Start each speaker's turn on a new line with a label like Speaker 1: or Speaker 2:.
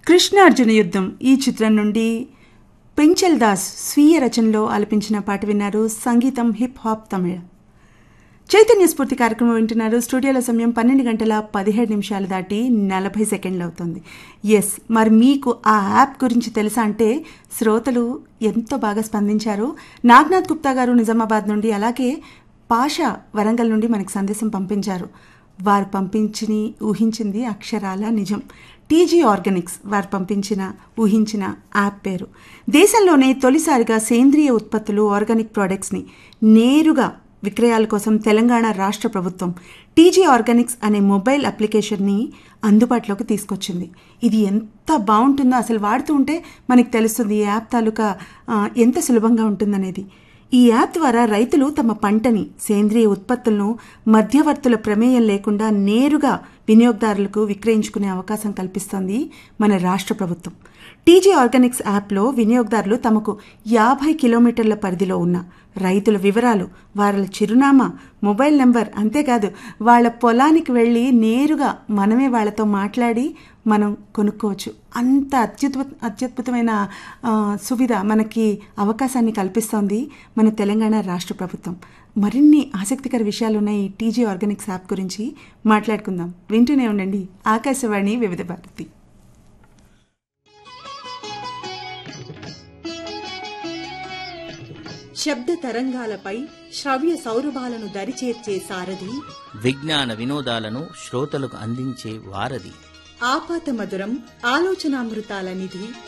Speaker 1: కృష్ణార్జున యుద్ధం ఈ చిత్రం నుండి పెంచల్ దాస్ స్వీయ రచనలో ఆలపించిన పాట విన్నారు సంగీతం హిప్ హాప్ తమిళ చైతన్య స్ఫూర్తి కార్యక్రమం వింటున్నారు స్టూడియోలో సమయం పన్నెండు గంటల పదిహేడు నిమిషాలు దాటి నలభై సెకండ్లు అవుతుంది ఎస్ మరి మీకు ఆ యాప్ గురించి తెలుసా అంటే శ్రోతలు ఎంతో బాగా స్పందించారు నాగ్నాథ్ గుప్తా గారు నిజామాబాద్ నుండి అలాగే పాషా వరంగల్ నుండి మనకు సందేశం పంపించారు వారు పంపించి ఊహించింది అక్షరాల నిజం టీజీ ఆర్గానిక్స్ వారు పంపించిన ఊహించిన యాప్ పేరు దేశంలోనే తొలిసారిగా సేంద్రియ ఉత్పత్తులు ఆర్గానిక్ ప్రోడక్ట్స్ని నేరుగా విక్రయాల కోసం తెలంగాణ రాష్ట్ర ప్రభుత్వం టీజీ ఆర్గానిక్స్ అనే మొబైల్ అప్లికేషన్ని అందుబాటులోకి తీసుకొచ్చింది ఇది ఎంత బాగుంటుందో అసలు వాడుతూ ఉంటే మనకి తెలుస్తుంది ఈ యాప్ తాలూకా ఆ, ఎంత సులభంగా ఉంటుందనేది ఈ యాప్ ద్వారా రైతులు తమ పంటని సేంద్రియ ఉత్పత్తులను మధ్యవర్తుల ప్రమేయం లేకుండా నేరుగా వినియోగదారులకు విక్రయించుకునే అవకాశం కల్పిస్తోంది మన రాష్ట్ర ప్రభుత్వం టీజీ ఆర్గానిక్స్ యాప్లో వినియోగదారులు తమకు యాభై కిలోమీటర్ల పరిధిలో ఉన్న రైతుల వివరాలు వాళ్ళ చిరునామా మొబైల్ నెంబర్ అంతేకాదు వాళ్ళ పొలానికి వెళ్ళి నేరుగా మనమే వాళ్ళతో మాట్లాడి మనం కొనుక్కోవచ్చు అంత అత్యుద్భుత అత్యద్భుతమైన ఆ, సువిధ మనకి అవకాశాన్ని కల్పిస్తోంది మన తెలంగాణ రాష్ట్ర ప్రభుత్వం మరిన్ని ఆసక్తికర విషయాలు ఉన్నాయి ఈ టీజీ ఆర్గానిక్స్ యాప్ గురించి మాట్లాడుకుందాం వింటూనే ఉండండి ఆకాశవాణి వివిధ భారతి
Speaker 2: శబ్ద తరంగాలపై శ్రవ్య సౌరభాలను దరిచేర్చే సారథి
Speaker 3: విజ్ఞాన వినోదాలను శ్రోతలకు అందించే వారధి
Speaker 2: ఆపాత మధురం ఆలోచనామృతాల నిధి